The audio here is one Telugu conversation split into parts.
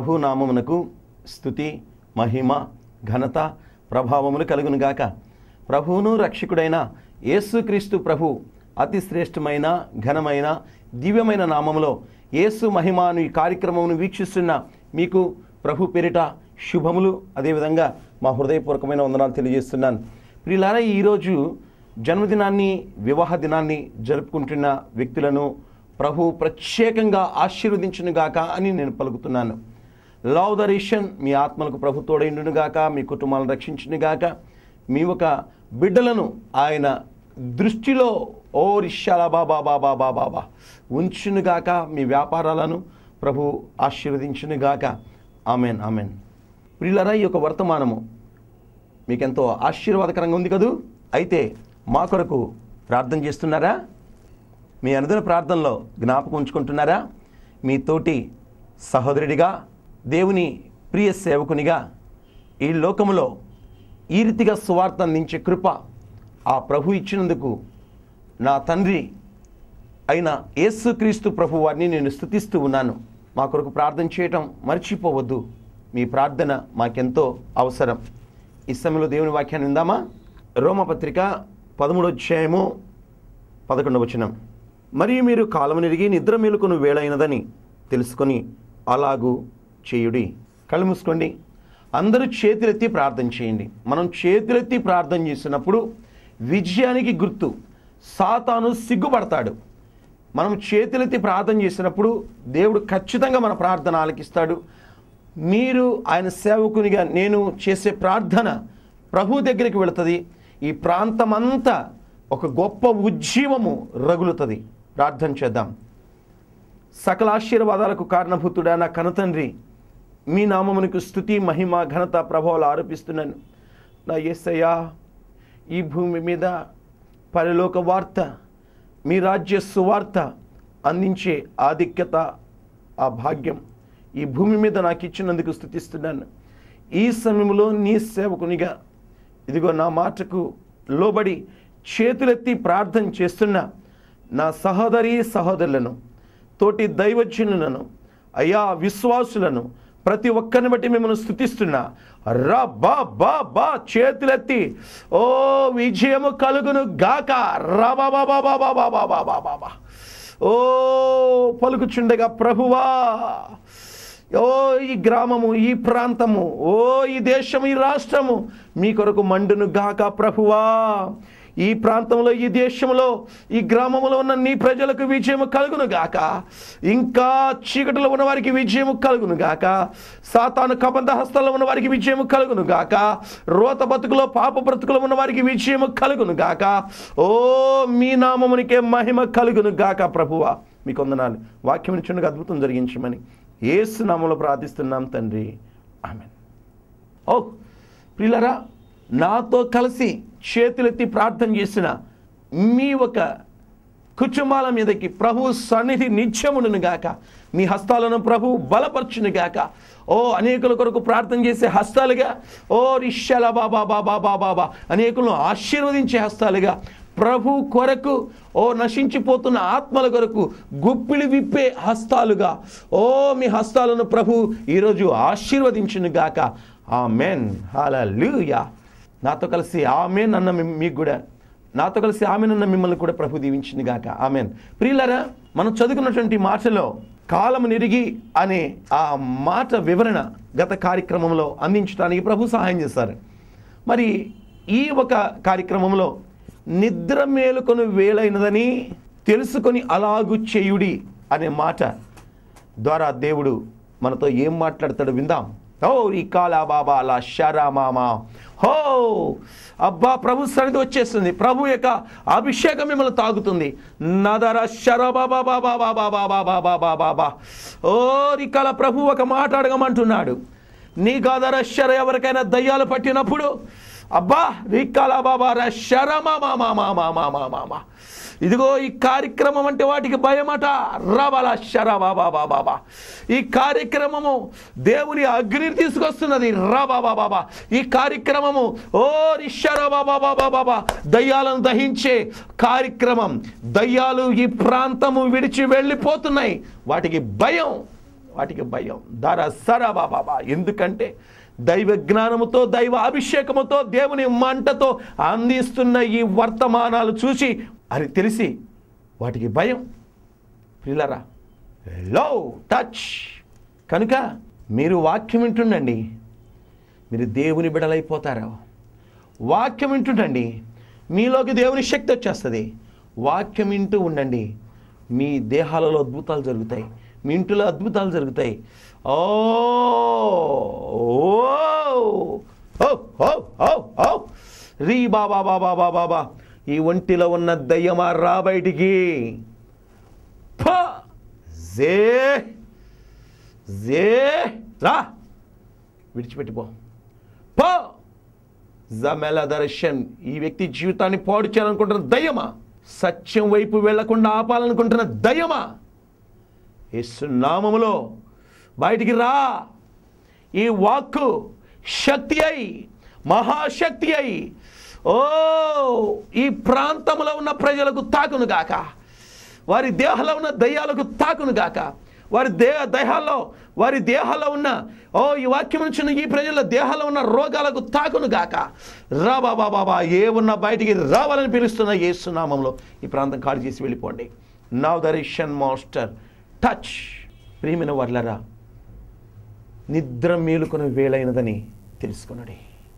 ప్రభు నామమునకు స్థుతి మహిమ ఘనత ప్రభావములు కలుగునుగాక ప్రభువును రక్షకుడైన యేసుక్రీస్తు ప్రభు అతి శ్రేష్టమైన ఘనమైన దివ్యమైన నామములో యేసు మహిమ అను ఈ కార్యక్రమమును వీక్షిస్తున్న మీకు ప్రభు పేరిట శుభములు అదేవిధంగా మా హృదయపూర్వకమైన వందనాలు తెలియజేస్తున్నాను ప్రియులారా ఈరోజు జన్మదినాన్ని వివాహ దినాన్ని జరుపుకుంటున్న వ్యక్తులను ప్రభు ప్రత్యేకంగా ఆశీర్వదించునుగాక అని నేను పలుకుతున్నాను లవ్ ద రేషన్ మీ ఆత్మలకు ప్రభు తోడైండునుగాక మీ కుటుంబాలను రక్షించునుగాక మీ ఒక బిడ్డలను ఆయన దృష్టిలో ఓ రిషాలా బాబా బాబా బాబా బా ఉంచునుగాక మీ వ్యాపారాలను ప్రభు ఆశీర్వదించునుగాక ఆమెన్ ఆమెన్ ప్రియులరా ఈ యొక్క వర్తమానము మీకెంతో ఆశీర్వాదకరంగా ఉంది కదూ అయితే మా కొరకు ప్రార్థన చేస్తున్నారా మీ అనుదిన ప్రార్థనలో జ్ఞాపకం ఉంచుకుంటున్నారా మీ తోటి సహోదరుడిగా దేవుని ప్రియ సేవకునిగా ఈ లోకములో ఈ రీతిగా సువార్త అందించే కృప ఆ ప్రభు ఇచ్చినందుకు నా తండ్రి అయిన యేసుక్రీస్తు ప్రభు వారిని నేను స్థుతిస్తూ ఉన్నాను మా కొరకు ప్రార్థన చేయటం మర్చిపోవద్దు మీ ప్రార్థన మాకెంతో అవసరం ఈ సమయంలో దేవుని వాక్యాన్ని విందామా రోమపత్రిక పదమూడో అధ్యాయము పదకొండవ వచనం మరియు మీరు కాలము నిరిగి నిద్ర మేలుకొను వేళైనదని తెలుసుకొని అలాగూ చేయుడి కళ్ళు మూసుకోండి అందరూ చేతులెత్తి ప్రార్థన చేయండి మనం చేతులెత్తి ప్రార్థన చేసినప్పుడు విజయానికి గుర్తు సాతాను సిగ్గుపడతాడు మనం చేతులెత్తి ప్రార్థన చేసినప్పుడు దేవుడు ఖచ్చితంగా మన ప్రార్థన ఆలకిస్తాడు మీరు ఆయన సేవకునిగా నేను చేసే ప్రార్థన ప్రభు దగ్గరికి వెళుతుంది ఈ ప్రాంతమంతా ఒక గొప్ప ఉజ్జీవము రగులుతుంది ప్రార్థన చేద్దాం సకల ఆశీర్వాదాలకు కారణభూతుడా నా కనతండ్రి మీ నామమునకు స్థుతి మహిమ ఘనత ప్రభావాలు ఆరోపిస్తున్నాను నా యేసయ్యా ఈ భూమి మీద పరలోక వార్త మీ రాజ్య సువార్త అందించే ఆధిక్యత ఆ భాగ్యం ఈ భూమి మీద నాకు ఇచ్చినందుకు స్థుతిస్తున్నాను ఈ సమయంలో నీ సేవకునిగా ఇదిగో నా మాటకు లోబడి చేతులెత్తి ప్రార్థన చేస్తున్న నా సహోదరి సహోదరులను తోటి దైవజనులను అయ్యా విశ్వాసులను ప్రతి ఒక్కరిని బట్టి మిమ్మల్ని స్థుతిస్తున్నా రా బా బా బా చేతులెత్తి ఓ విజయము కలుగును గాక రా బా బా బా బా బా బా బా బా బా బా బా ఓ పలుకుచుండగా ప్రభువా ఓ ఈ గ్రామము ఈ ప్రాంతము ఓ ఈ దేశము ఈ రాష్ట్రము మీ కొరకు మండును గాక ప్రభువా ఈ ప్రాంతంలో ఈ దేశంలో ఈ గ్రామంలో ఉన్న నీ ప్రజలకు విజయము కలుగును గాక ఇంకా చీకటిలో ఉన్న వారికి విజయము కలుగును గాక సాతాను కబంధ హస్తాల్లో ఉన్న వారికి విజయము కలుగును గాక రోత బతుకులో పాప బ్రతుకులో ఉన్న వారికి విజయము కలుగును గాక ఓ మీ నామమునికే మహిమ కలుగును గాక ప్రభువా మీకు వందనాలు వాక్యం ఇచ్చుండగా అద్భుతం జరిగించమని ఏసు నామంలో ప్రార్థిస్తున్నాం తండ్రి ఆమె ఓ ప్రియులరా నాతో కలిసి చేతులెత్తి ప్రార్థన చేసిన మీ ఒక కుటుంబాల మీదకి ప్రభు సన్నిధి నిత్యమును గాక మీ హస్తాలను ప్రభు బలపరచును గాక ఓ అనేకుల కొరకు ప్రార్థన చేసే హస్తాలుగా ఓ రిషల బాబా బాబా బాబా బాబా అనేకులను ఆశీర్వదించే హస్తాలుగా ప్రభు కొరకు ఓ నశించిపోతున్న ఆత్మల కొరకు గుప్పిలి విప్పే హస్తాలుగా ఓ మీ హస్తాలను ప్రభు ఈరోజు ఆశీర్వదించును గాక ఆ మెన్ హాలూయా నాతో కలిసి ఆమెన్ అన్న మీ- మీకు కూడా నాతో కలిసి ఆమెన్ అన్న మిమ్మల్ని కూడా ప్రభు దీవించింది గాక ఆమెన్ ప్రియులరా మనం చదువుకున్నటువంటి మాటలో కాలము నిరిగి అనే ఆ మాట వివరణ గత కార్యక్రమంలో అందించడానికి ప్రభు సహాయం చేశారు మరి ఈ ఒక కార్యక్రమంలో నిద్ర మేలుకొని వేలైనదని తెలుసుకొని అలాగు చేయుడి అనే మాట ద్వారా దేవుడు మనతో ఏం మాట్లాడతాడో విందాం ఓ ఈ కాలా బాబా అలా షరా మామా హో అబ్బా ప్రభు సన్నిధి వచ్చేస్తుంది ప్రభు యొక్క అభిషేకం మిమ్మల్ని తాగుతుంది నదర షర బాబా బాబా బాబా బాబా బాబా బాబా బాబా ఓ రికాల ప్రభు ఒక మాట అడగమంటున్నాడు నీ గాదర షర ఎవరికైనా దయ్యాలు పట్టినప్పుడు అబ్బా రికాల బాబా ర షర మామా మామా మామా మామా ఇదిగో ఈ కార్యక్రమం అంటే వాటికి భయమట రబల బాబా ఈ కార్యక్రమము దేవుని అగ్నిని తీసుకొస్తున్నది బాబా ఈ కార్యక్రమము ఓ బాబా దయ్యాలను దహించే కార్యక్రమం దయ్యాలు ఈ ప్రాంతము విడిచి వెళ్ళిపోతున్నాయి వాటికి భయం వాటికి భయం దర సర బాబా ఎందుకంటే దైవ జ్ఞానముతో దైవ అభిషేకముతో దేవుని మంటతో అందిస్తున్న ఈ వర్తమానాలు చూసి అని తెలిసి వాటికి భయం పిల్లరా లో టచ్ కనుక మీరు వాక్యం వింటుండండి మీరు దేవుని బిడలైపోతారు వాక్యం వింటుండండి మీలోకి దేవుని శక్తి వచ్చేస్తుంది వాక్యం వింటూ ఉండండి మీ దేహాలలో అద్భుతాలు జరుగుతాయి మీ ఇంటిలో అద్భుతాలు జరుగుతాయి ఓ ఓ ఓ ఓ ఓ రీ బాబా బాబా బాబా బాబా ఈ ఒంటిలో ఉన్న దయ్యమా రా బయటికి ఫ! జే జే రా విడిచిపెట్టిపో పో జమెల దర్శన్ ఈ వ్యక్తి జీవితాన్ని పాడు చేయాలనుకుంటున్న దయ్యమా సత్యం వైపు వెళ్లకుండా ఆపాలనుకుంటున్న దయ్యమా యేసు నామములో బయటికి రా ఈ వాక్కు శక్తి అయి మహాశక్తి అయి ఓ ఈ ప్రాంతంలో ఉన్న ప్రజలకు తాకును గాక వారి దేహంలో ఉన్న దయ్యాలకు తాకును గాక వారి దేహ దేహాల్లో వారి దేహాల్లో ఉన్న ఓ ఈ వాక్యం నుంచి ఈ ప్రజల దేహాల్లో ఉన్న రోగాలకు తాకును గాక రా బాబా బాబా ఏ ఉన్న బయటికి రావాలని పిలుస్తున్న ఏసునామంలో ఈ ప్రాంతం ఖాళీ చేసి వెళ్ళిపోండి నవ్ దరిషన్ మాస్టర్ టచ్ ప్రియమైన వర్లరా నిద్ర మేలుకుని వేళైనదని తెలుసుకున్నాడు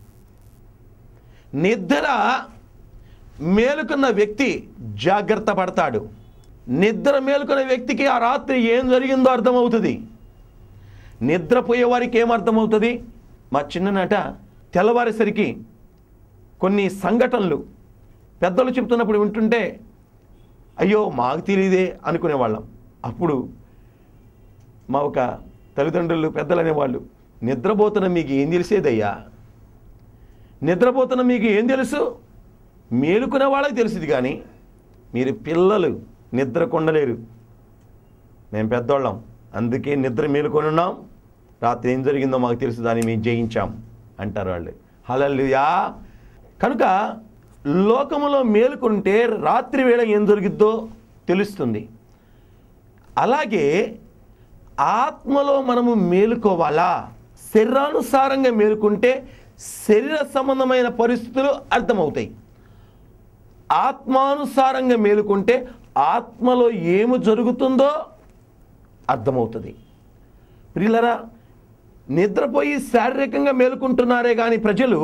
నిద్ర మేలుకున్న వ్యక్తి జాగ్రత్త పడతాడు నిద్ర మేలుకున్న వ్యక్తికి ఆ రాత్రి ఏం జరిగిందో అర్థమవుతుంది నిద్రపోయే వారికి ఏం అర్థమవుతుంది మా చిన్ననాట తెల్లవారేసరికి కొన్ని సంఘటనలు పెద్దలు చెప్తున్నప్పుడు వింటుంటే అయ్యో మాకు తెలియదే అనుకునేవాళ్ళం అప్పుడు మా ఒక తల్లిదండ్రులు పెద్దలు అనేవాళ్ళు నిద్రపోతున్న మీకు ఏం తెలిసేదయ్యా నిద్రపోతున్న మీకు ఏం తెలుసు మేలుకునే వాళ్ళకి తెలుసుది కానీ మీరు పిల్లలు నిద్ర కొండలేరు మేము పెద్దోళ్ళం అందుకే నిద్ర మేలుకొని ఉన్నాం రాత్రి ఏం జరిగిందో మాకు తెలుసు దాన్ని మేము జయించాం అంటారు వాళ్ళు హలలుయా కనుక లోకములో మేలుకుంటే రాత్రి వేళ ఏం జరిగిద్దో తెలుస్తుంది అలాగే ఆత్మలో మనము మేలుకోవాలా శరీరానుసారంగా మేలుకుంటే శరీర సంబంధమైన పరిస్థితులు అర్థమవుతాయి ఆత్మానుసారంగా మేలుకుంటే ఆత్మలో ఏమి జరుగుతుందో అర్థమవుతుంది ప్రియులరా నిద్రపోయి శారీరకంగా మేలుకుంటున్నారే కానీ ప్రజలు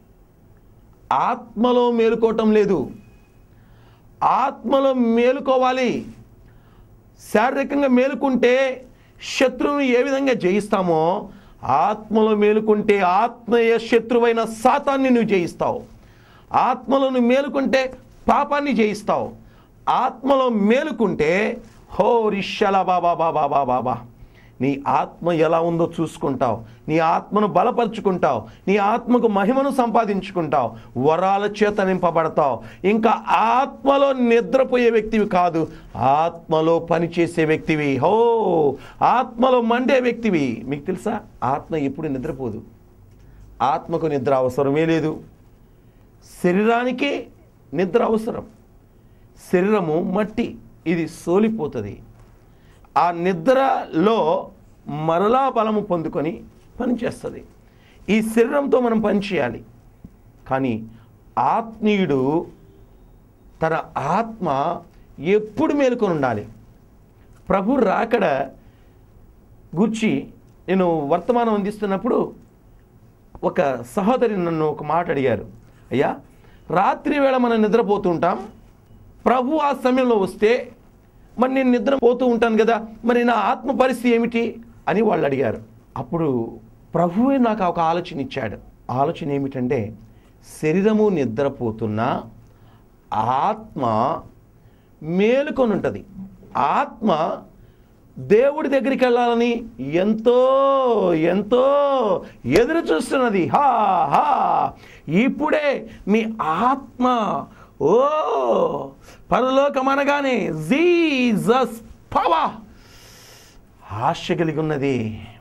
ఆత్మలో మేలుకోవటం లేదు ఆత్మలో మేలుకోవాలి శారీరకంగా మేలుకుంటే శత్రువుని ఏ విధంగా జయిస్తామో ఆత్మలో మేలుకుంటే ఆత్మయ శత్రువైన సాతాన్ని నువ్వు జయిస్తావు ఆత్మలో నువ్వు మేలుకుంటే పాపాన్ని జయిస్తావు ఆత్మలో మేలుకుంటే హో రిషల బాబా బాబా బాబా బా నీ ఆత్మ ఎలా ఉందో చూసుకుంటావు నీ ఆత్మను బలపరుచుకుంటావు నీ ఆత్మకు మహిమను సంపాదించుకుంటావు వరాల చేత నింపబడతావు ఇంకా ఆత్మలో నిద్రపోయే వ్యక్తివి కాదు ఆత్మలో పనిచేసే వ్యక్తివి హో ఆత్మలో మండే వ్యక్తివి మీకు తెలుసా ఆత్మ ఎప్పుడు నిద్రపోదు ఆత్మకు నిద్ర అవసరమే లేదు శరీరానికి నిద్ర అవసరం శరీరము మట్టి ఇది సోలిపోతుంది ఆ నిద్రలో మరలా బలము పొందుకొని పనిచేస్తుంది ఈ శరీరంతో మనం పనిచేయాలి కానీ ఆత్మీయుడు తన ఆత్మ ఎప్పుడు మేలుకొని ఉండాలి ప్రభు రాకడ గుర్చి నేను వర్తమానం అందిస్తున్నప్పుడు ఒక సహోదరి నన్ను ఒక మాట అడిగారు అయ్యా రాత్రి వేళ మనం నిద్రపోతుంటాం ప్రభు ఆ సమయంలో వస్తే మరి నేను నిద్రపోతూ ఉంటాను కదా మరి నా ఆత్మ పరిస్థితి ఏమిటి అని వాళ్ళు అడిగారు అప్పుడు ప్రభువే నాకు ఒక ఆలోచన ఇచ్చాడు ఆలోచన ఏమిటంటే శరీరము నిద్రపోతున్నా ఆత్మ మేలుకొని ఉంటుంది ఆత్మ దేవుడి దగ్గరికి వెళ్ళాలని ఎంతో ఎంతో ఎదురు చూస్తున్నది హా హా ఇప్పుడే మీ ఆత్మ ఓ పరలోకం అనగానే జీసస్ పవా ఆశ కలిగి ఉన్నది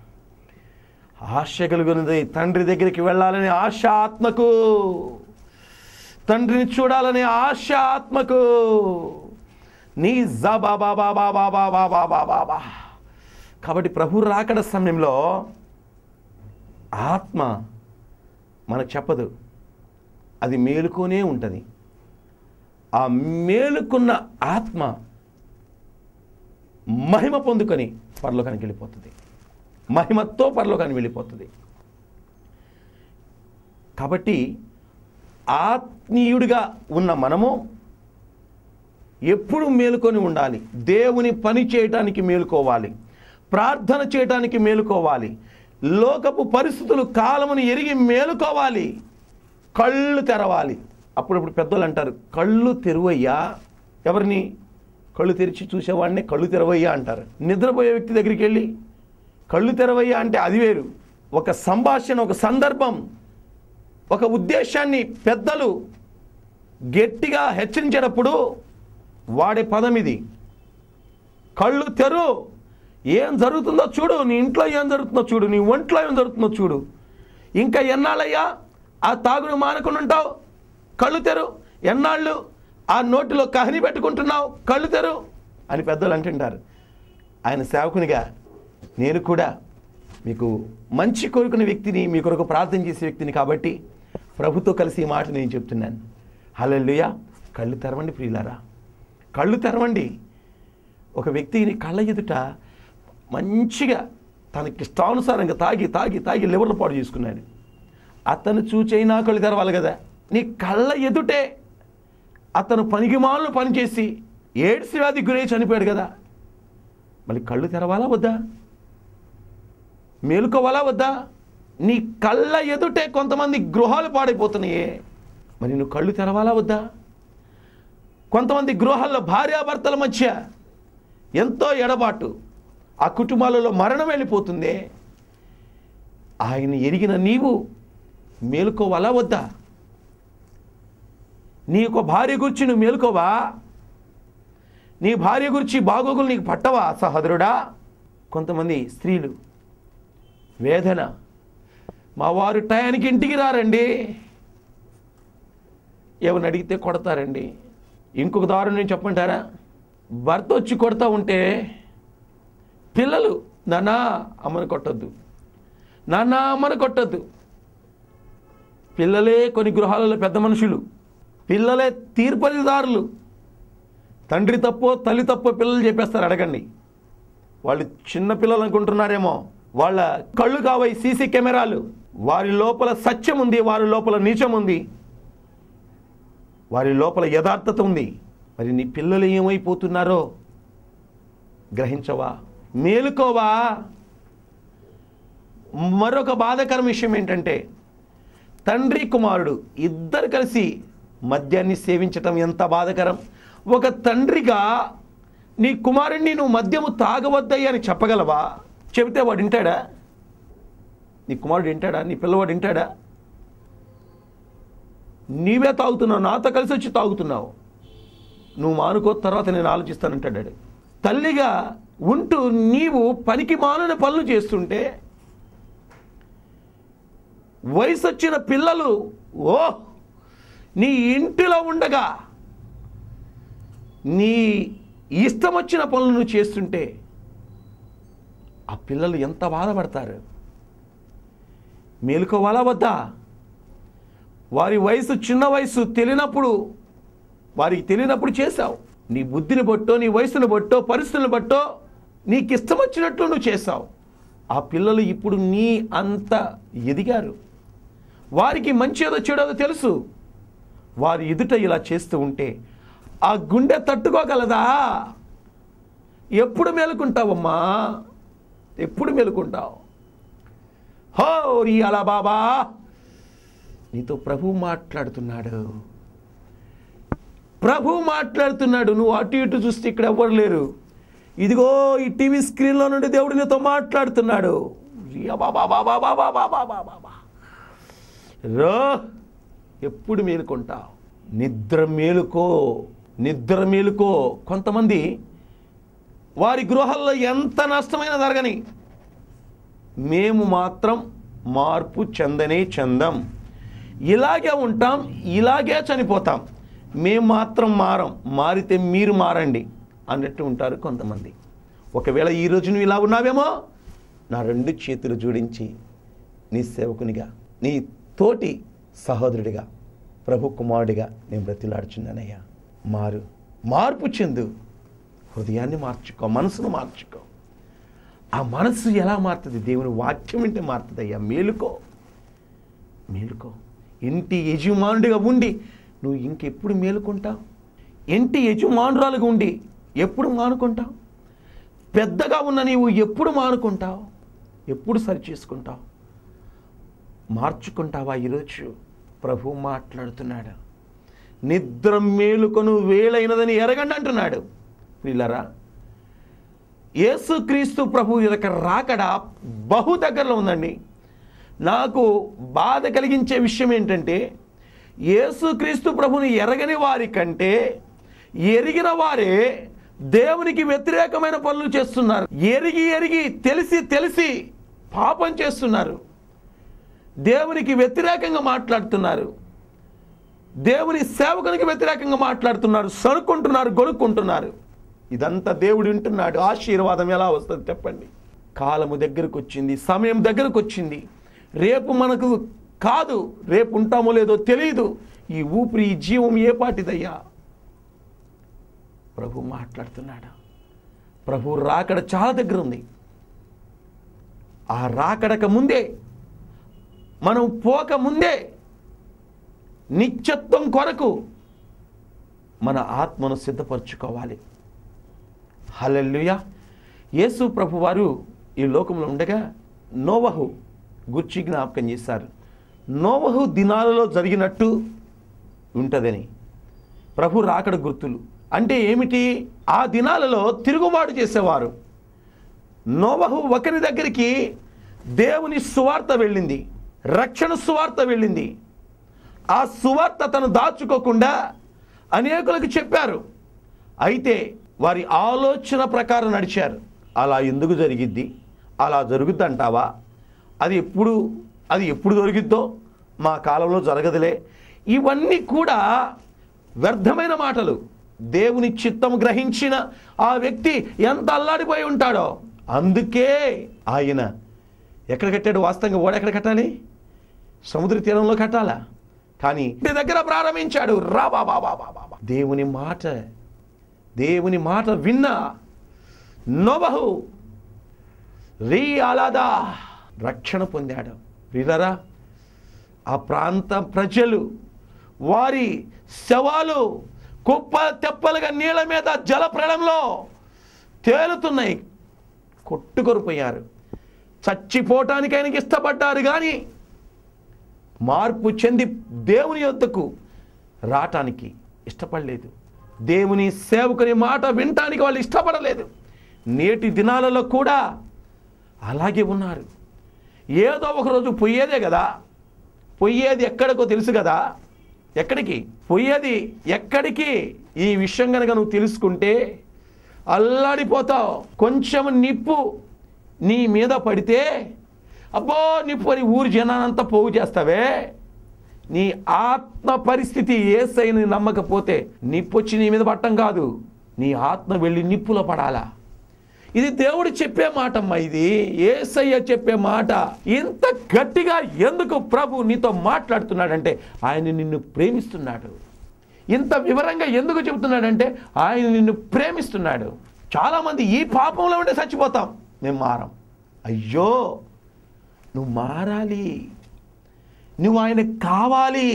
ఆశ కలిగి ఉన్నది తండ్రి దగ్గరికి వెళ్ళాలని ఆశ ఆత్మకు తండ్రిని చూడాలనే ఆశ ఆత్మకు నీ జబా బాబా బాబా బాబా బాబా బాబా కాబట్టి ప్రభు రాకడ సమయంలో ఆత్మ మనకు చెప్పదు అది మేలుకొనే ఉంటుంది ఆ మేలుకున్న ఆత్మ మహిమ పొందుకొని పరలోకానికి వెళ్ళిపోతుంది మహిమతో పరలోకానికి వెళ్ళిపోతుంది కాబట్టి ఆత్మీయుడిగా ఉన్న మనము ఎప్పుడు మేలుకొని ఉండాలి దేవుని పని చేయటానికి మేలుకోవాలి ప్రార్థన చేయటానికి మేలుకోవాలి లోకపు పరిస్థితులు కాలమును ఎరిగి మేలుకోవాలి కళ్ళు తెరవాలి అప్పుడప్పుడు పెద్దలు అంటారు కళ్ళు తెరువయ్యా ఎవరిని కళ్ళు తెరిచి చూసేవాడిని కళ్ళు తెరవయ్యా అంటారు నిద్రపోయే వ్యక్తి దగ్గరికి వెళ్ళి కళ్ళు తెరవయ్యా అంటే అది వేరు ఒక సంభాషణ ఒక సందర్భం ఒక ఉద్దేశాన్ని పెద్దలు గట్టిగా హెచ్చరించేటప్పుడు వాడే పదం ఇది కళ్ళు తెరు ఏం జరుగుతుందో చూడు నీ ఇంట్లో ఏం జరుగుతుందో చూడు నీ ఒంట్లో ఏం జరుగుతుందో చూడు ఇంకా ఎన్నాళ్ళయ్యా ఆ తాగుడు మానకుండా ఉంటావు కళ్ళు తెరు ఎన్నాళ్ళు ఆ నోటిలో కహని పెట్టుకుంటున్నావు కళ్ళు తెరు అని పెద్దలు అంటుంటారు ఆయన సేవకునిగా నేను కూడా మీకు మంచి కోరుకునే వ్యక్తిని మీ కొరకు ప్రార్థన చేసే వ్యక్తిని కాబట్టి ప్రభుతో కలిసి ఈ మాట నేను చెప్తున్నాను హల్లెలూయా కళ్ళు తెరవండి ప్రియులారా కళ్ళు తెరవండి ఒక వ్యక్తిని కళ్ళ ఎదుట మంచిగా తనకి ఇష్టానుసారంగా తాగి తాగి తాగి లివర్లు పాడు చేసుకున్నాడు అతను చూచైనా కళ్ళు తెరవాలి కదా నీ కళ్ళ ఎదుటే అతను పనికిమాలను పనిచేసి ఏడ్స్ వ్యాధి గురై చనిపోయాడు కదా మళ్ళీ కళ్ళు తెరవాలా వద్దా మేలుకోవాలా వద్దా నీ కళ్ళ ఎదుటే కొంతమంది గృహాలు పాడైపోతున్నాయే మరి నువ్వు కళ్ళు తెరవాలా వద్దా కొంతమంది గృహాల్లో భార్యాభర్తల మధ్య ఎంతో ఎడబాటు ఆ కుటుంబాలలో మరణం వెళ్ళిపోతుందే ఆయన ఎరిగిన నీవు మేలుకోవాలా వద్దా నీ యొక్క భార్య గురించి నువ్వు మేలుకోవా నీ భార్య గురించి బాగోగులు నీకు పట్టవా సహోదరుడా కొంతమంది స్త్రీలు వేదన మా వారు టయానికి ఇంటికి రారండి ఎవరిని అడిగితే కొడతారండి ఇంకొక దారుణం చెప్పంటారా భర్త వచ్చి కొడతా ఉంటే పిల్లలు నానా అమ్మని కొట్టద్దు నాన్న అమ్మని కొట్టద్దు పిల్లలే కొన్ని గృహాలలో పెద్ద మనుషులు పిల్లలే తీర్పరిదారులు తండ్రి తప్పో తల్లి తప్పో పిల్లలు చెప్పేస్తారు అడగండి వాళ్ళు చిన్న పిల్లలు అనుకుంటున్నారేమో వాళ్ళ కళ్ళు కావై సీసీ కెమెరాలు వారి లోపల సత్యం ఉంది వారి లోపల నీచం ఉంది వారి లోపల యథార్థత ఉంది మరి నీ పిల్లలు ఏమైపోతున్నారో గ్రహించవా మేలుకోవా మరొక బాధాకరం విషయం ఏంటంటే తండ్రి కుమారుడు ఇద్దరు కలిసి మద్యాన్ని సేవించటం ఎంత బాధకరం ఒక తండ్రిగా నీ కుమారుణ్ణి నువ్వు మద్యము తాగవద్దయ్యా అని చెప్పగలవా చెబితే వాడు వింటాడా నీ కుమారుడు వింటాడా నీ పిల్లవాడు వింటాడా నీవే తాగుతున్నావు నాతో కలిసి వచ్చి తాగుతున్నావు నువ్వు మానుకో తర్వాత నేను ఆలోచిస్తానంటాడు డాడీ. తల్లిగా ఉంటూ నీవు పనికి మాలిన పనులు చేస్తుంటే వయసు వచ్చిన పిల్లలు ఓ నీ ఇంటిలో ఉండగా నీ ఇష్టం వచ్చిన పనులు నువ్వు చేస్తుంటే ఆ పిల్లలు ఎంత బాధపడతారు మేలుకోవాలా వద్దా వారి వయసు చిన్న వయసు తెలియనప్పుడు వారికి తెలియనప్పుడు చేశావు నీ బుద్ధిని బట్టో నీ వయసును బట్టో పరిస్థితులను బట్టో నీకు ఇష్టం వచ్చినట్లు నువ్వు చేశావు ఆ పిల్లలు ఇప్పుడు నీ అంత ఎదిగారు వారికి మంచి ఏదో చెడో తెలుసు వారి ఎదుట ఇలా చేస్తూ ఉంటే ఆ గుండె తట్టుకోగలదా ఎప్పుడు మేలుకుంటావమ్మా ఎప్పుడు మేలుకుంటావు హో అలా బాబా నీతో ప్రభు మాట్లాడుతున్నాడు ప్రభు మాట్లాడుతున్నాడు నువ్వు అటు ఇటు చూస్తే ఇక్కడ ఎవ్వరు లేరు ఇదిగో ఈ టీవీ స్క్రీన్లో నుండి దేవుడు నీతో మాట్లాడుతున్నాడు రియా బాబా బాబా బాబా బాబా బాబా బాబా రో ఎప్పుడు మేలుకుంటావు నిద్ర మేలుకో నిద్ర మేలుకో కొంతమంది వారి గృహాల్లో ఎంత నష్టమైన జరగని మేము మాత్రం మార్పు చెందనే చెందం ఇలాగే ఉంటాం ఇలాగే చనిపోతాం మేము మాత్రం మారం మారితే మీరు మారండి అన్నట్టు ఉంటారు కొంతమంది ఒకవేళ ఈ రోజు నువ్వు ఇలా ఉన్నావేమో నా రెండు చేతులు జోడించి నీ సేవకునిగా నీ తోటి సహోదరుడిగా ప్రభు కుమారుడిగా నేను బ్రతిలాడుచున్నానయ్యా మారు మార్పు చెందు హృదయాన్ని మార్చుకో మనసును మార్చుకో ఆ మనసు ఎలా మారుతుంది దేవుని వాక్యం వింటే మారుతుంది అయ్యా మేలుకో మేలుకో ఇంటి యజమానుడిగా ఉండి నువ్వు ఇంకెప్పుడు మేలుకుంటావు ఇంటి యజమానురాలుగా ఉండి ఎప్పుడు మానుకుంటావు పెద్దగా ఉన్న నీవు ఎప్పుడు మానుకుంటావు ఎప్పుడు సరి చేసుకుంటావు మార్చుకుంటావా ఈరోజు ప్రభు మాట్లాడుతున్నాడు నిద్ర మేలుకొను వేలైనదని ఎరగండి అంటున్నాడు వీళ్ళరా యేసుక్రీస్తు ప్రభు యొక్క రాకడ బహు దగ్గరలో ఉందండి నాకు బాధ కలిగించే విషయం ఏంటంటే యేసుక్రీస్తు ప్రభుని ఎరగని వారి కంటే ఎరిగిన వారే దేవునికి వ్యతిరేకమైన పనులు చేస్తున్నారు ఎరిగి ఎరిగి తెలిసి తెలిసి పాపం చేస్తున్నారు దేవునికి వ్యతిరేకంగా మాట్లాడుతున్నారు దేవుని సేవకునికి వ్యతిరేకంగా మాట్లాడుతున్నారు సరుకుంటున్నారు గొనుక్కుంటున్నారు ఇదంతా దేవుడు వింటున్నాడు ఆశీర్వాదం ఎలా వస్తుంది చెప్పండి కాలము దగ్గరకు వచ్చింది సమయం దగ్గరకు వచ్చింది రేపు మనకు కాదు రేపు ఉంటామో లేదో తెలియదు ఈ ఊపిరి ఈ జీవం ఏ పాటిదయ్యా ప్రభు మాట్లాడుతున్నాడు ప్రభు రాకడ చాలా దగ్గర ఉంది ఆ రాకడక ముందే మనం పోక ముందే నిత్యత్వం కొరకు మన ఆత్మను సిద్ధపరచుకోవాలి హల్లెలూయా యేసు ప్రభు వారు ఈ లోకంలో ఉండగా నోవహు గుర్చి జ్ఞాపకం చేశారు నోవహు దినాలలో జరిగినట్టు ఉంటుందని ప్రభు రాకడ గుర్తులు అంటే ఏమిటి ఆ దినాలలో తిరుగుబాటు చేసేవారు నోవహు ఒకరి దగ్గరికి దేవుని సువార్త వెళ్ళింది రక్షణ సువార్త వెళ్ళింది ఆ సువార్త తను దాచుకోకుండా అనేకులకు చెప్పారు అయితే వారి ఆలోచన ప్రకారం నడిచారు అలా ఎందుకు జరిగిద్ది అలా జరుగుద్దంటావా అది ఎప్పుడు అది ఎప్పుడు దొరికిద్దో మా కాలంలో జరగదులే ఇవన్నీ కూడా వ్యర్థమైన మాటలు దేవుని చిత్తం గ్రహించిన ఆ వ్యక్తి ఎంత అల్లాడిపోయి ఉంటాడో అందుకే ఆయన ఎక్కడ కట్టాడు వాస్తవంగా ఓడ ఎక్కడ కట్టాలి సముద్ర తీరంలో కట్టాలా కానీ ఇంటి దగ్గర ప్రారంభించాడు రా బాబా బాబా బాబా దేవుని మాట దేవుని మాట విన్న నోబహు రీ అలాదా రక్షణ పొందాడు వీళ్ళరా ఆ ప్రాంత ప్రజలు వారి శవాలు కుప్ప తెప్పలుగా నీళ్ళ మీద జల ప్రళంలో తేలుతున్నాయి కొట్టుకొరిపోయారు చచ్చిపోవటానికి ఆయనకి ఇష్టపడ్డారు కానీ మార్పు చెంది దేవుని యొద్దకు రావటానికి ఇష్టపడలేదు దేవుని సేవకుని మాట వినటానికి వాళ్ళు ఇష్టపడలేదు నేటి దినాలలో కూడా అలాగే ఉన్నారు ఏదో ఒకరోజు పోయేదే కదా పోయేది ఎక్కడికో తెలుసు కదా ఎక్కడికి పోయేది ఎక్కడికి ఈ విషయం కనుక నువ్వు తెలుసుకుంటే అల్లాడిపోతావు కొంచెం నిప్పు నీ మీద పడితే అబ్బో నిప్పు అని ఊరి జనానంతా పోగు చేస్తావే నీ ఆత్మ పరిస్థితి ఏసైని నమ్మకపోతే నిప్పు వచ్చి నీ మీద పట్టం కాదు నీ ఆత్మ వెళ్ళి నిప్పులో పడాలా ఇది దేవుడు చెప్పే మాట అమ్మా ఇది ఏసయ్య చెప్పే మాట ఇంత గట్టిగా ఎందుకు ప్రభు నీతో మాట్లాడుతున్నాడంటే ఆయన నిన్ను ప్రేమిస్తున్నాడు ఇంత వివరంగా ఎందుకు చెబుతున్నాడంటే ఆయన నిన్ను ప్రేమిస్తున్నాడు చాలామంది ఈ పాపంలో ఉంటే చచ్చిపోతాం మేము మారం అయ్యో నువ్వు మారాలి నువ్వు ఆయనకు కావాలి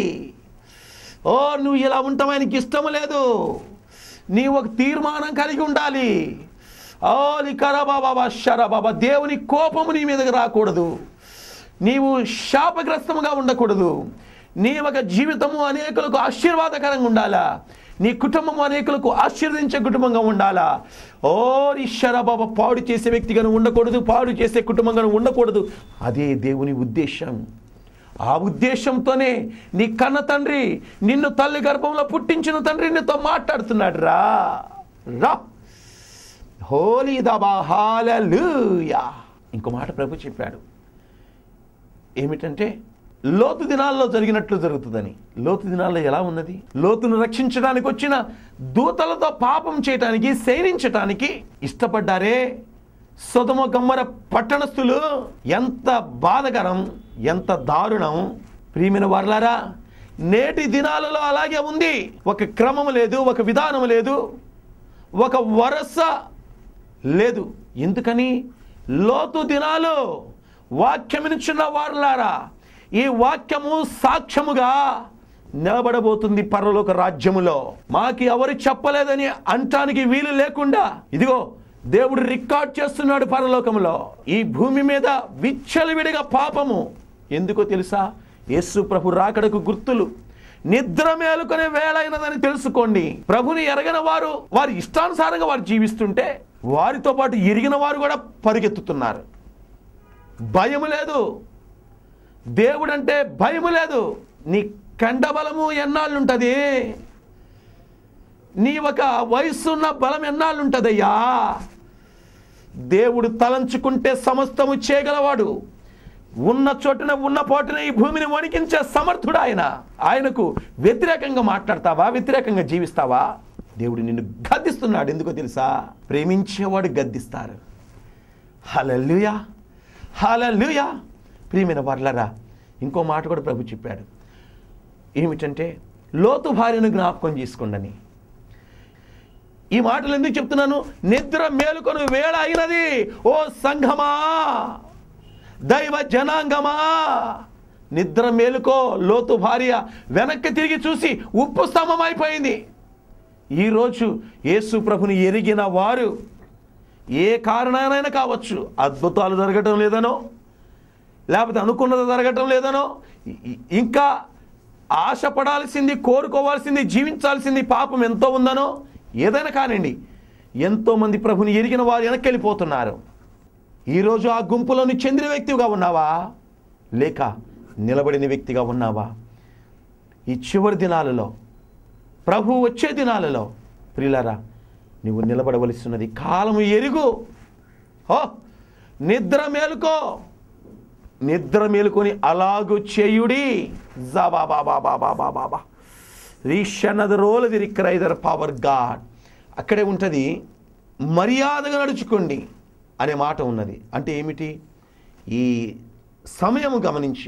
ఓ నువ్వు ఇలా ఉంటావు ఆయనకి ఇష్టం లేదు నీవు ఒక తీర్మానం కలిగి ఉండాలి ఓ లికరా బాబా షరా బాబా దేవుని కోపము నీ మీదకి రాకూడదు నీవు శాపగ్రస్తముగా ఉండకూడదు నీ ఒక జీవితము అనేకులకు ఆశీర్వాదకరంగా ఉండాలా నీ కుటుంబం అనేకులకు ఆశీర్వదించే కుటుంబంగా ఉండాలా ఓ ఈశ్వర బాబా పాడు చేసే వ్యక్తిగా నువ్వు ఉండకూడదు పాడు చేసే కుటుంబంగా నువ్వు ఉండకూడదు అదే దేవుని ఉద్దేశం ఆ ఉద్దేశంతోనే నీ కన్న తండ్రి నిన్ను తల్లి గర్భంలో పుట్టించిన తండ్రి నీతో మాట్లాడుతున్నాడు రా రా హోలీ దబా హాలూయా ఇంకో మాట ప్రభు చెప్పాడు ఏమిటంటే లోతు దినాల్లో జరిగినట్లు జరుగుతుందని లోతు దినాల్లో ఎలా ఉన్నది లోతును రక్షించడానికి వచ్చిన దూతలతో పాపం చేయటానికి శయనించటానికి ఇష్టపడ్డారే సుధమ గమ్మర పట్టణస్థులు ఎంత బాధకరం ఎంత దారుణం ప్రియమైన వారలారా నేటి దినాలలో అలాగే ఉంది ఒక క్రమం లేదు ఒక విధానం లేదు ఒక వరస లేదు ఎందుకని లోతు దినాలు వాక్యమినిచున్న వారులారా ఈ వాక్యము సాక్ష్యముగా నిలబడబోతుంది పరలోక రాజ్యములో మాకి ఎవరు చెప్పలేదని అంటానికి వీలు లేకుండా ఇదిగో దేవుడు రికార్డ్ చేస్తున్నాడు పరలోకములో ఈ భూమి మీద విచ్చలవిడిగా పాపము ఎందుకో తెలుసా యేసు ప్రభు రాకడకు గుర్తులు నిద్ర మేలుకునే వేళ అయినదని తెలుసుకోండి ప్రభుని ఎరగని వారు వారి ఇష్టానుసారంగా వారు జీవిస్తుంటే వారితో పాటు ఎరిగిన వారు కూడా పరిగెత్తుతున్నారు భయము లేదు దేవుడంటే భయము లేదు నీ కండబలము ఎన్నాళ్ళు ఉంటుంది నీ ఒక వయసున్న బలం ఎన్నాళ్ళు ఉంటుందయ్యా దేవుడు తలంచుకుంటే సమస్తము చేయగలవాడు ఉన్న చోటున ఉన్న పోటున ఈ భూమిని వణికించే సమర్థుడు ఆయన ఆయనకు వ్యతిరేకంగా మాట్లాడతావా వ్యతిరేకంగా జీవిస్తావా దేవుడు నిన్ను గద్దిస్తున్నాడు ఎందుకో తెలుసా ప్రేమించేవాడు గద్దిస్తారు హలలుయా హలలుయా ప్రియమైన వర్లరా ఇంకో మాట కూడా ప్రభు చెప్పాడు ఏమిటంటే లోతు భార్యను జ్ఞాపకం చేసుకోండి ఈ మాటలు ఎందుకు చెప్తున్నాను నిద్ర మేలుకొని వేళ అయినది ఓ సంఘమా దైవ జనాంగమా నిద్ర మేలుకో లోతు భార్య వెనక్కి తిరిగి చూసి ఉప్పు స్తంభం అయిపోయింది ఈరోజు యేసు ప్రభుని ఎరిగిన వారు ఏ కారణానైనా కావచ్చు అద్భుతాలు జరగటం లేదనో లేకపోతే అనుకున్నది జరగటం లేదనో ఇ- ఇ- ఇంకా ఆశపడాల్సింది కోరుకోవాల్సింది జీవించాల్సింది పాపం ఎంతో ఉందనో ఏదైనా కానివ్వండి ఎంతోమంది ప్రభుని ఎరిగిన వారు వెనక్కి వెళ్ళిపోతున్నారు ఈరోజు ఆ గుంపులోని చెందిన వ్యక్తిగా ఉన్నావా లేక నిలబడిన వ్యక్తిగా ఉన్నావా ఈ చివరి దినాలలో ప్రభు వచ్చే దినాలలో ప్రియులారా నువ్వు నిలబడవలసినది కాలము ఎరుగు హో నిద్ర మేలుకో నిద్ర మేలుకొని అలాగు చేయుడి బాబా రీషన్నద రోల్ ది రిక్రైదర్ పవర్ గాడ్ అక్కడే ఉంటుంది మర్యాదగా నడుచుకోండి అనే మాట ఉన్నది అంటే ఏమిటి ఈ సమయము గమనించి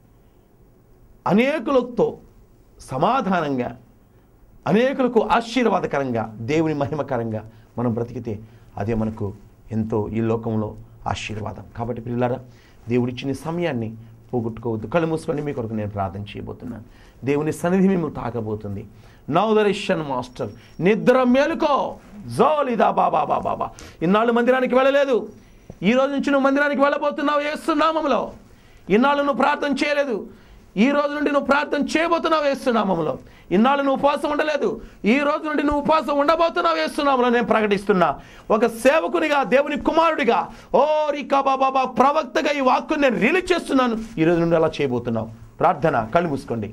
అనేకులతో సమాధానంగా అనేకులకు ఆశీర్వాదకరంగా దేవుని మహిమకరంగా మనం బ్రతికితే అదే మనకు ఎంతో ఈ లోకంలో ఆశీర్వాదం కాబట్టి పిల్లలారా దేవుడిచ్చిన సమయాన్ని పోగొట్టుకోవద్దు కళ్ళు మూసుకొని మీ కొరకు నేను ప్రార్థన చేయబోతున్నాను దేవుని సన్నిధి మేము తాకబోతుంది నౌదరిషన్ మాస్టర్ నిద్ర మేలుకో జోలిదా బాబా బాబా బాబా ఇన్నాళ్ళు మందిరానికి వెళ్ళలేదు ఈ రోజు నుంచి నువ్వు మందిరానికి వెళ్ళబోతున్నావు ఏస్తున్నామంలో ఇన్నాళ్ళు నువ్వు ప్రార్థన చేయలేదు ఈ రోజు నుండి నువ్వు ప్రార్థన చేయబోతున్నావు వేస్తున్నామంలో ఇన్నాళ్ళు నువ్వు ఉపవాసం ఉండలేదు ఈ రోజు నుండి నువ్వు ఉపవాసం ఉండబోతున్నావు వేస్తున్నాములో నేను ప్రకటిస్తున్నా ఒక సేవకునిగా దేవుని కుమారుడిగా ఓ రికా బాబా ప్రవక్తగా ఈ వాక్కుని నేను రిలీజ్ చేస్తున్నాను ఈ రోజు నుండి అలా చేయబోతున్నావు ప్రార్థన కళ్ళు మూసుకోండి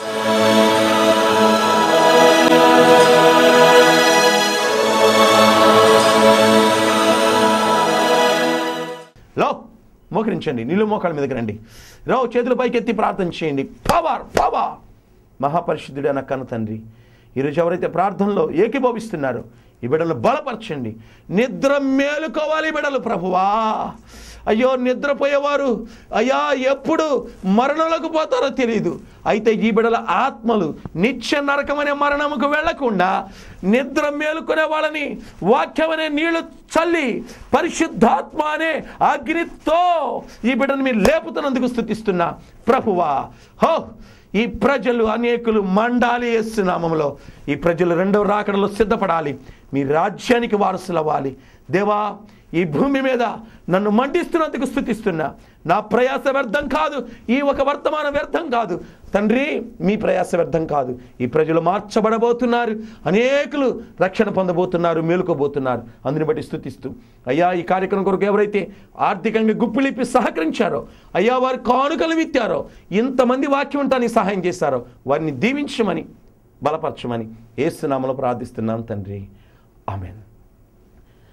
లో మోకరించండి నీళ్ళు మోకాళ్ళ మీదకి రండి రో చేతుల పైకెత్తి ప్రార్థన చేయండి పవర్ పవర్ మహాపరిశుద్ధుడు అన్న కన్న తండ్రి ఈరోజు ఎవరైతే ప్రార్థనలో ఏకీభవిస్తున్నారో ఈ బిడ్డలను బలపరచండి నిద్ర మేలుకోవాలి ఈ బిడ్డలు ప్రభువా అయ్యో నిద్రపోయేవారు అయ్యా ఎప్పుడు మరణంలోకి పోతారో తెలియదు అయితే ఈ బిడల ఆత్మలు నిత్య నరకమనే మరణముకు వెళ్లకుండా నిద్ర మేలుకునే వాళ్ళని వాక్యమనే నీళ్లు చల్లి పరిశుద్ధాత్మ అనే అగ్నితో ఈ బిడ్డను మీరు లేపుతున్నందుకు స్థుతిస్తున్నా ప్రభువా హో ఈ ప్రజలు అనేకులు మండాలి నామములో ఈ ప్రజలు రెండవ రాకడలో సిద్ధపడాలి మీ రాజ్యానికి వారసులవ్వాలి దేవా ఈ భూమి మీద నన్ను మండిస్తున్నందుకు స్థుతిస్తున్నా నా ప్రయాస వ్యర్థం కాదు ఈ ఒక వర్తమాన వ్యర్థం కాదు తండ్రి మీ ప్రయాస వ్యర్థం కాదు ఈ ప్రజలు మార్చబడబోతున్నారు అనేకులు రక్షణ పొందబోతున్నారు మేలుకోబోతున్నారు అందుని బట్టి స్థుతిస్తూ అయ్యా ఈ కార్యక్రమం కొరకు ఎవరైతే ఆర్థికంగా గుప్పిలిప్పి సహకరించారో అయ్యా వారు కానుకలు విత్తారో ఇంతమంది వాక్యం ఉంటానికి సహాయం చేశారో వారిని దీవించమని బలపరచమని ఏసునామలో ప్రార్థిస్తున్నాం తండ్రి ఆమెన్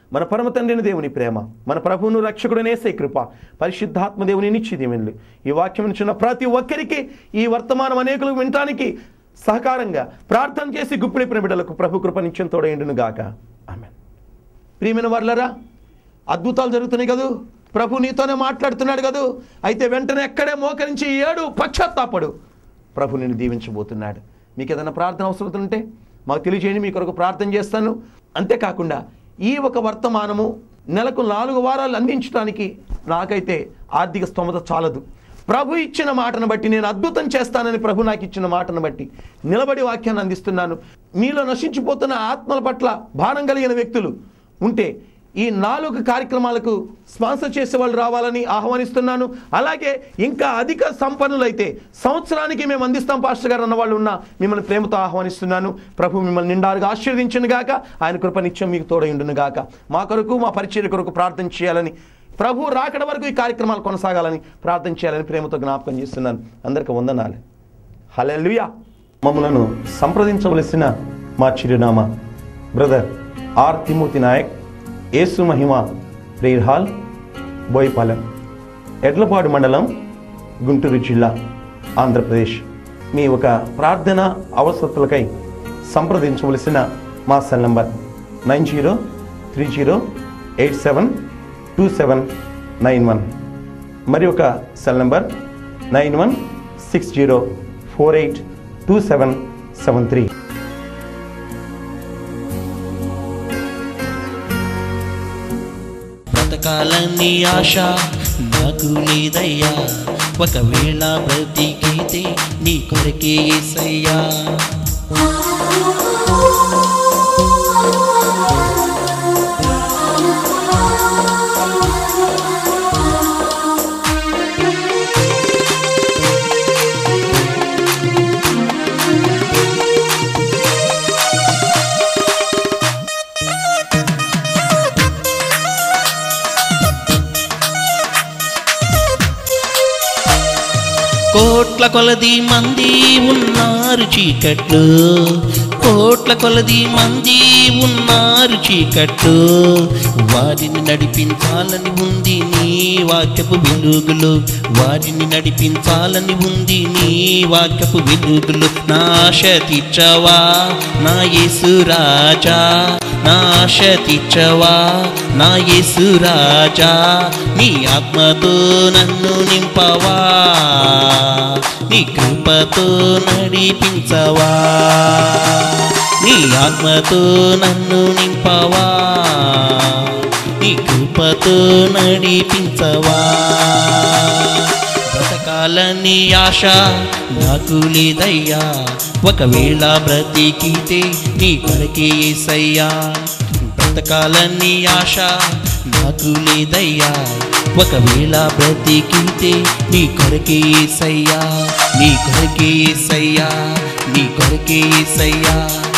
మన పరమ తండ్రిని దేవుని ప్రేమ మన ప్రభువును రక్షకుడనేసే కృప పరిశుద్ధాత్మ దేవుని నిత్యదేవుని ఈ వాక్యం ఇచ్చిన ప్రతి ఒక్కరికి ఈ వర్తమానం అనేకులకు వినటానికి సహకారంగా ప్రార్థన చేసి గుప్పిడిపిన బిడ్డలకు ప్రభు కృప నిత్యం తోడేండును గాక ఆమె ప్రియమైన వర్లరా అద్భుతాలు జరుగుతున్నాయి కదూ ప్రభు నీతోనే మాట్లాడుతున్నాడు కదూ అయితే వెంటనే ఎక్కడే మోకరించి ఏడు పశ్చాత్తాపడు ప్రభు నిన్ను దీవించబోతున్నాడు మీకు ఏదైనా ప్రార్థన అవసరం ఉంటే మాకు తెలియజేయండి మీ కొరకు ప్రార్థన చేస్తాను అంతేకాకుండా ఈ ఒక వర్తమానము నెలకు నాలుగు వారాలు అందించడానికి నాకైతే ఆర్థిక స్తోమత చాలదు ప్రభు ఇచ్చిన మాటను బట్టి నేను అద్భుతం చేస్తానని ప్రభు నాకు ఇచ్చిన మాటను బట్టి నిలబడి వాక్యాన్ని అందిస్తున్నాను మీలో నశించిపోతున్న ఆత్మల పట్ల భారం కలిగిన వ్యక్తులు ఉంటే ఈ నాలుగు కార్యక్రమాలకు స్పాన్సర్ చేసే వాళ్ళు రావాలని ఆహ్వానిస్తున్నాను అలాగే ఇంకా అధిక సంపన్నులైతే సంవత్సరానికి మేము అందిస్తాం పాస్టర్ గారు అన్న వాళ్ళు ఉన్న మిమ్మల్ని ప్రేమతో ఆహ్వానిస్తున్నాను ప్రభు మిమ్మల్ని నిండారుగా ఆశీర్వదించును గాక ఆయన కృప నిత్యం మీకు తోడయుండును గాక మా కొరకు మా పరిచయ కొరకు ప్రార్థన చేయాలని ప్రభు రాకడ వరకు ఈ కార్యక్రమాలు కొనసాగాలని ప్రార్థన చేయాలని ప్రేమతో జ్ఞాపకం చేస్తున్నాను అందరికీ వందనాలు హలెలుయా మమ్మలను సంప్రదించవలసిన మా చిరునామా బ్రదర్ ఆర్ తిమూర్తి నాయక్ యేసు మహిమ ప్రేయర్ హాల్ బోయపాలెం ఎడ్లపాడు మండలం గుంటూరు జిల్లా ఆంధ్రప్రదేశ్ మీ ఒక ప్రార్థన అవసరతలకై సంప్రదించవలసిన మా cell number nine zero three zero eight seven two seven nine one మరి ఒక cell number nine one six zero four eight two seven seven three బ్రతకాలని ఆశ నాకు లేదయ్యా ఒకవేళ బ్రతికితే నీ కొరకే ఏసయ్యా కోట్ల కొలది మంది ఉన్నారు చీకట్లు కోట్ల కొలది మంది ఉన్నారు చీకట్లు వారిని నడిపించాలని ఉంది నీ వాక్యపు వెలుగులు వారిని నడిపించాలని ఉంది నీ వాక్యపు వెలుగులు నా ఆశ తీర్చవా నా యేసు రాజా నా ఆశ తీర్చవా నా యేసు రాజా నీ ఆత్మతో నన్ను నింపవా నీ కృపతో నడిపించవా నీ ఆత్మతో నన్ను నింపవా నీ కృపతో నడిపించవా బ్రతకాలని ఆశ నాకు లేదయ్యా ఒకవేళ బ్రతికితే నీ కొరకే ఏసయ్యా బ్రతకాలని ఆశ నాకు లేదయ్యా ఒకవేళ బ్రతికితే నీ కొరకే ఏసయ్యా నీ కొరకే ఏసయ్యా నీ కొరకే ఏసయ్యా